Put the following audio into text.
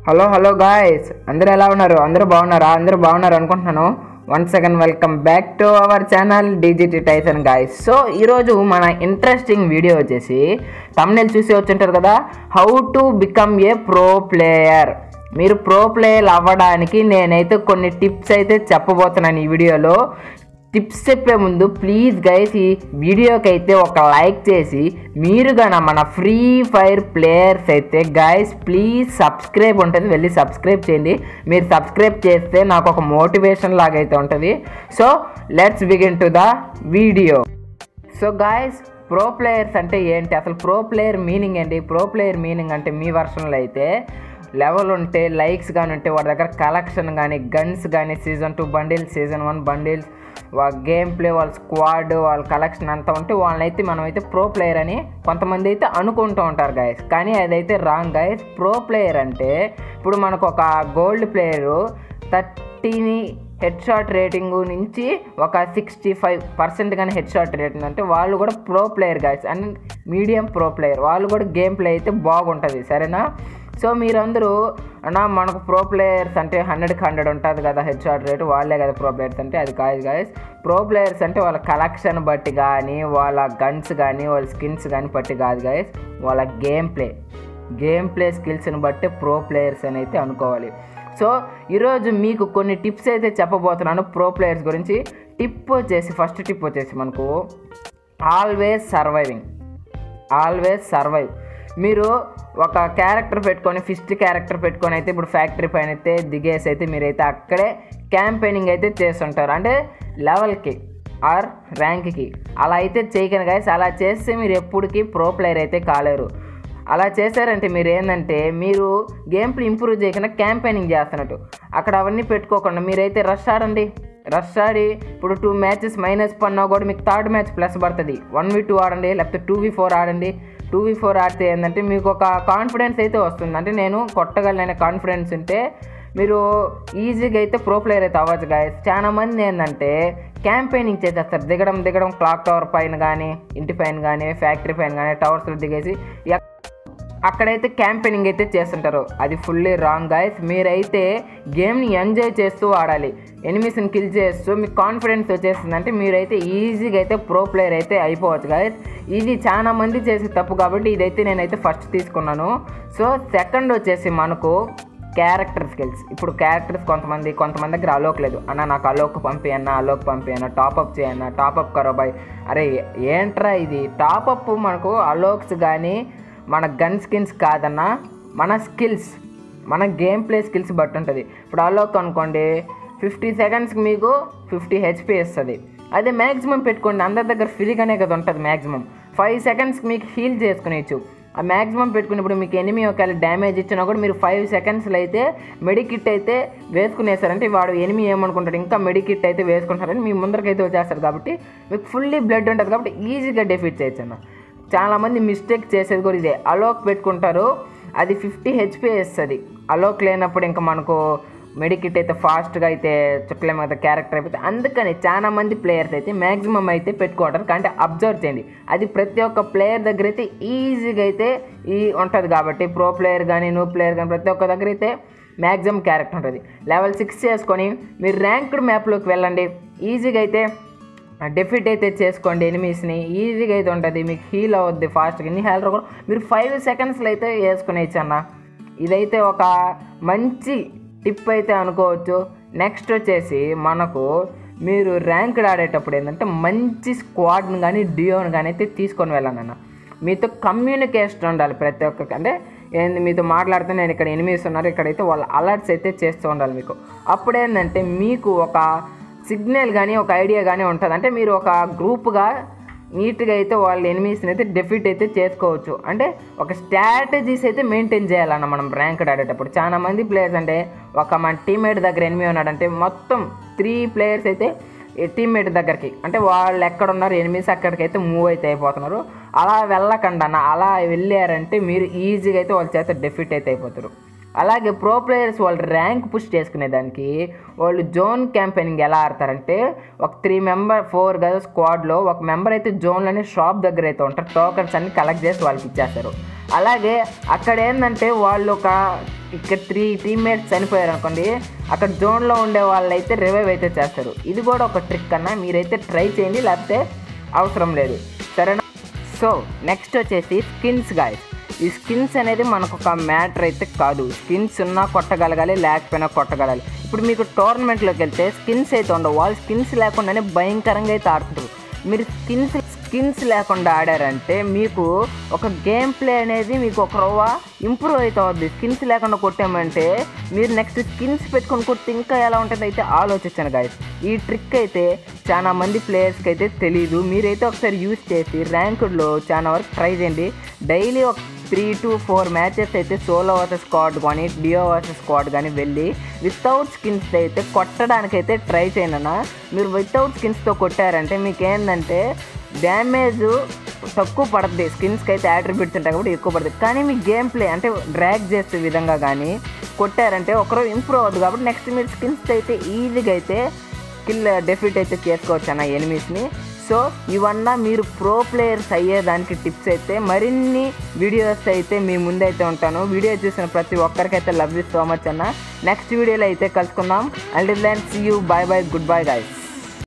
hello hello guys అందరూ ఎలా ఉన్నారు అందరూ బాగున్నారా అందరూ బాగున్నారు అనుకుంటున్నాను one second welcome back to our channel Digiti Tyson guys so ఈరోజు మన ఇంట్రెస్టింగ్ వీడియో వచ్చేసి తమిళ చూసి వచ్చింటారు కదా how to become a pro player మీరు ప్రో ప్లేయర్ అవ్వడానికి నేనైతే కొన్ని టిప్స్ అయితే చెప్పబోతున్నాను ఈ వీడియోలో టిప్స్ చెప్పే ముందు ప్లీజ్ గైస్ ఈ వీడియోకి అయితే ఒక లైక్ చేసి మీరు గన మన ఫ్రీ ఫైర్ ప్లేయర్స్ అయితే గైస్ ప్లీజ్ సబ్స్క్రైబ్ ఉంటుంది వెళ్ళి సబ్స్క్రైబ్ చేయండి మీరు సబ్స్క్రైబ్ చేస్తే నాకు ఒక మోటివేషన్ లాగా అయితే ఉంటుంది so let's begin to the video so guys pro players అంటే ఏంటి అసలు ప్రో ప్లేయర్ మీనింగ్ ఏంటి ప్రో ప్లేయర్ మీనింగ్ అంటే మీ వర్షన్లో అయితే లెవెల్ ఉంటే లైక్స్ కానీ ఉంటే వాడి దగ్గర కలెక్షన్ కానీ గన్స్ కానీ season two bundles season one bundles వాళ్ళ గేమ్ ప్లే వాళ్ళ స్క్వాడ్ వాళ్ళ కలెక్షన్ అంతా ఉంటే వాళ్ళనైతే మనం అయితే ప్రో ప్లేయర్ అని కొంతమంది అయితే అనుకుంటూ ఉంటారు గాయస్ కానీ అదైతే రాంగ్ గాయస్ ప్రో ప్లేయర్ అంటే ఇప్పుడు మనకు ఒక గోల్డ్ ప్లేయరు థర్టీని హెడ్ షాట్ రేటింగ్ నుంచి ఒక సిక్స్టీ ఫైవ్ పర్సెంట్ కానీ హెడ్ షాట్ రేటింగ్ అంటే వాళ్ళు కూడా pro player guys and medium pro player వాళ్ళు కూడా గేమ్ ప్లే అయితే బాగుంటుంది సరేనా సో మీరందరూ అన్న మనకు ప్రో ప్లేయర్స్ అంటే హండ్రెడ్కి హండ్రెడ్ ఉంటుంది కదా హెడ్ షాట్ రేటు వాళ్ళే కదా ప్రో ప్లేయర్స్ అంటే అది కాదు గాయస్ ప్రో ప్లేయర్స్ అంటే వాళ్ళ కలెక్షన్ బట్టి కానీ వాళ్ళ గన్స్ కానీ వాళ్ళ స్కిన్స్ కానీ బట్టి కాదు గాయస్ వాళ్ళ గేమ్ ప్లే గేమ్ ప్లే స్కిల్స్ని బట్టి ప్రో ప్లేయర్స్ అని అయితే అనుకోవాలి సో ఈరోజు మీకు కొన్ని టిప్స్ అయితే చెప్పబోతున్నాను ప్రో ప్లేయర్స్ గురించి టిప్ వచ్చేసి ఫస్ట్ టిప్ వచ్చేసి మనకు ఆల్వేస్ సర్వైవింగ్ ఆల్వేస్ సర్వైవ్ మీరు ఒక క్యారెక్టర్ పెట్టుకొని ఫిస్ట్ క్యారెక్టర్ పెట్టుకొని అయితే ఇప్పుడు ఫ్యాక్టరీ పైన అయితే దిగేసి అయితే మీరైతే అక్కడే క్యాంపెయినింగ్ అయితే చేస్తుంటారు అంటే లెవెల్కి ఆర్ ర్యాంక్కి అలా అయితే చేయకండి గైస్ అలా చేస్తే మీరు ఎప్పటికీ ప్రో ప్లేయర్ అయితే కాలేరు అలా చేశారంటే మీరు ఏంటంటే మీరు గేమ్ ప్లే ఇంప్రూవ్ చేయకుండా క్యాంపెయినింగ్ చేస్తున్నట్టు అక్కడ అవన్నీ పెట్టుకోకుండా మీరైతే రష్ ఆడండి రష్ ఆడి ఇప్పుడు టూ మ్యాచెస్ మైనస్ పన్నా కూడా మీకు థర్డ్ మ్యాచ్ ప్లస్ పడుతుంది వన్ వి టూ ఆడండి లేకపోతే టూ వి ఫోర్ ఆడండి టూ వి ఫోర్ ఆడితే ఏంటంటే మీకు ఒక కాన్ఫిడెన్స్ అయితే వస్తుంది అంటే నేను కొట్టగలనే కాన్ఫిడెన్స్ ఉంటే మీరు ఈజీగా అయితే ప్రో ప్లేయర్ అయితే అవ్వచ్చు గాయస్ చాలా మంది ఏంటంటే క్యాంపెయినింగ్ చేసేస్తారు దిగడం దిగడం క్లాక్ టవర్ పైన కానీ ఇంటి పైన కానీ ఫ్యాక్టరీ పైన కానీ టవర్స్లో దిగేసి ఎక్- అక్కడైతే క్యాంపెయినింగ్ అయితే చేస్తుంటారు అది ఫుల్లీ రాంగ్ గాయస్ మీరైతే గేమ్ని ఎంజాయ్ చేస్తూ ఆడాలి ఎనిమిస్ని కిల్ చేస్తూ మీకు కాన్ఫిడెన్స్ వచ్చేస్తుంది అంటే మీరైతే ఈజీగా అయితే ప్రో ప్లేయర్ అయితే అయిపోవచ్చు గాయస్ ఇది చాలా మంది చేసే తప్పు కాబట్టి ఇదైతే నేనైతే ఫస్ట్ తీసుకున్నాను సో సెకండ్ వచ్చేసి మనకు క్యారెక్టర్ స్కిల్స్ ఇప్పుడు క్యారెక్టర్స్ కొంతమంది కొంతమంది దగ్గర అలోక్ లేదు అన్న నాకు అలోక్ పంపి అన్న అలోక్ పంపి అన్న టాపప్ చేయన్న టాపప్ కరోబాయ్ అరే ఏంట్రా ఇది టాపప్ మనకు అలోక్స్ కానీ మన గన్ స్కిన్స్ కాదన్నా మన స్కిల్స్ మన గేమ్ ప్లే స్కిల్స్ బట్టి ఉంటుంది ఇప్పుడు అలోక్ అనుకోండి ఫిఫ్టీ సెకండ్స్కి మీకు ఫిఫ్టీ హెచ్పి ఇస్తుంది అదే మ్యాక్సిమం పెట్టుకోండి అందరి దగ్గర ఫ్రీగానే కదా ఉంటుంది మ్యాక్సిమం ఫైవ్ సెకండ్స్కి మీకు హీల్ చేసుకునేచ్చు ఆ మ్యాక్సిమం పెట్టుకున్నప్పుడు మీకు ఎనిమి ఒకవేళ డ్యామేజ్ ఇచ్చినా కూడా మీరు ఫైవ్ సెకండ్స్లో అయితే మెడికిట్ అయితే వేసుకునేసారంటే వాడు ఎనిమి ఏమనుకుంటాడు ఇంకా మెడికిట్ అయితే వేసుకుంటారని మీ ముందరకైతే వచ్చేస్తారు కాబట్టి మీకు ఫుల్లీ బ్లడ్ ఉంటుంది కాబట్టి ఈజీగా డెఫీట్ చేయొచ్చు అన్న చాలామంది మిస్టేక్ చేసేది కూడా ఇదే అలోక్ పెట్టుకుంటారు అది ఫిఫ్టీ హెచ్పి ఇస్తుంది అలోక్ లేనప్పుడు ఇంకా మనకు మెడికిట్ అయితే ఫాస్ట్గా అయితే చుక్కలేమ అయితే క్యారెక్టర్ అయిపోతే అందుకని చాలా మంది ప్లేయర్స్ అయితే మ్యాక్సిమం అయితే పెట్టుకుంటారు కానీ అబ్జర్వ్ చేయండి అది ప్రతి ఒక్క ప్లేయర్ దగ్గర అయితే ఈజీగా అయితే ఈ ఉంటుంది కాబట్టి ప్రో ప్లేయర్ కానీ నూ ప్లేయర్ కానీ ప్రతి ఒక్క దగ్గర అయితే మ్యాక్సిమం క్యారెక్టర్ ఉంటుంది లెవెల్ సిక్స్ చేసుకొని మీరు ర్యాంక్డ్ మ్యాప్లోకి వెళ్ళండి ఈజీగా అయితే డెఫిట్ అయితే చేసుకోండి ఎనిమీస్ని ఈజీగా అయితే ఉంటుంది మీకు హీల్ అవుద్ది ఫాస్ట్గా ఇన్ని హెల్త్ కూడా మీరు ఫైవ్ సెకండ్స్లో అయితే వేసుకునేచ్చు అన్న ఇదైతే ఒక మంచి టిప్ అయితే అనుకోవచ్చు నెక్స్ట్ వచ్చేసి మనకు మీరు ర్యాంక్డ్ ఆడేటప్పుడు ఏంటంటే మంచి స్క్వాడ్ని కానీ డియోని కానీ అయితే తీసుకొని వెళ్ళండి అన్న మీతో కమ్యూనికేషన్ ఉండాలి ప్రతి ఒక్క అంటే ఏంది మీతో మాట్లాడితే నేను ఇక్కడ ఎనిమిస్ ఉన్నారు ఇక్కడైతే వాళ్ళ అలర్ట్స్ అయితే చేస్తూ ఉండాలి మీకు అప్పుడేంటంటే మీకు ఒక సిగ్నల్ కానీ ఒక ఐడియా కానీ ఉంటుంది అంటే మీరు ఒక గ్రూప్గా నీట్గా అయితే వాళ్ళ ఎనిమీస్ని అయితే డెఫిట్ అయితే చేసుకోవచ్చు అంటే ఒక స్ట్రాటజీస్ అయితే మెయింటైన్ చేయాలన్న మనం ర్యాంక్ ఆడేటప్పుడు చాలా మంది ప్లేయర్స్ అంటే ఒక మన టీమ్మేట్ దగ్గర ఎనిమి ఉన్నాడంటే మొత్తం త్రీ ప్లేయర్స్ అయితే టీమ్మేట్ దగ్గరికి అంటే వాళ్ళు ఎక్కడ ఉన్నారు ఎనిమిస్ అక్కడికి అయితే మూవ్ అయితే అయిపోతున్నారు అలా వెళ్ళకండి అన్న అలా వెళ్ళారంటే మీరు ఈజీగా అయితే వాళ్ళ చేత డెఫిట్ అయితే అయిపోతారు అలాగే ప్రో ప్లేయర్స్ వాళ్ళు ర్యాంక్ పుష్ చేసుకునేదానికి వాళ్ళు జోన్ క్యాంపెయినింగ్ ఎలా ఆడతారంటే ఒక త్రీ మెంబర్ ఫోర్ కదా స్క్వాడ్లో ఒక మెంబర్ అయితే జోన్లోనే షాప్ దగ్గర అయితే ఉంటారు టోకన్స్ అన్ని కలెక్ట్ చేసి వాళ్ళకి ఇచ్చేస్తారు అలాగే అక్కడ ఏంటంటే వాళ్ళు ఒక ఇక్కడ త్రీ టీమ్మేట్స్ చనిపోయారు అనుకోండి అక్కడ జోన్లో ఉండే వాళ్ళు అయితే రివైవ్ అయితే చేస్తారు ఇది కూడా ఒక ట్రిక్ అన్న మీరైతే ట్రై చేయండి లేకపోతే అవసరం లేదు సరేనా సో నెక్స్ట్ వచ్చేసి స్కిన్స్ గాయస్ ఈ స్కిన్స్ అనేది మనకు ఒక మ్యాటర్ అయితే కాదు స్కిన్స్ ఉన్నా కొట్టగలగాలి లేకపోయినా కొట్టగలగాలి ఇప్పుడు మీకు టోర్నమెంట్లోకి వెళ్తే స్కిన్స్ అయితే ఉండవు వాళ్ళు స్కిన్స్ లేకుండానే భయంకరంగా అయితే ఆడుతుంటారు మీరు స్కిన్స్ స్కిన్స్ లేకుండా ఆడారంటే మీకు ఒక గేమ్ ప్లే అనేది మీకు ఒక రవ్వ ఇంప్రూవ్ అయితే అవుద్ది స్కిన్స్ లేకుండా కొట్టామంటే మీరు నెక్స్ట్ స్కిన్స్ పెట్టుకొని కొడితే ఇంకా ఎలా ఉంటుంది అయితే ఆలోచించాను గాయస్ ఈ ట్రిక్ అయితే చాలా మంది ప్లేయర్స్కి అయితే తెలియదు మీరైతే ఒకసారి యూజ్ చేసి ర్యాంకుడ్లో చాలా వరకు ట్రై చేయండి డైలీ ఒక త్రీ టు ఫోర్ మ్యాచెస్ అయితే సోలో వర్సెస్ స్క్వాడ్ కానీ డియో వర్సెస్ స్క్వాడ్ కానీ వెళ్ళి వితౌట్ స్కిన్స్ అయితే కొట్టడానికైతే ట్రై చేయండి అన్న మీరు వితౌట్ స్కిన్స్తో కొట్టారంటే మీకు ఏంటంటే డ్యామేజ్ తక్కువ పడుతుంది స్కిన్స్కి అయితే యాట్రిబ్యూట్స్ ఉంటాయి కాబట్టి ఎక్కువ పడుతుంది కానీ మీ గేమ్ ప్లే అంటే డ్రాగ్ చేసే విధంగా కానీ కొట్టారంటే ఒకరోజు ఇంప్రూవ్ అవుతుంది కాబట్టి నెక్స్ట్ మీరు స్కిన్స్ అయితే ఈజీగా అయితే స్కిల్ డెఫిట్ అయితే చేసుకోవచ్చు అన్న ఎనిమీస్ని సో ఇవన్నా మీరు ప్రో ప్లేయర్స్ అయ్యేదానికి టిప్స్ అయితే మరిన్ని వీడియోస్ అయితే మీ ముందైతే ఉంటాను వీడియో చూసిన ప్రతి ఒక్కరికైతే లవ్ యూ సో మచ్ అన్న నెక్స్ట్ వీడియోలో అయితే కలుసుకుందాం and then see you bye bye good bye guys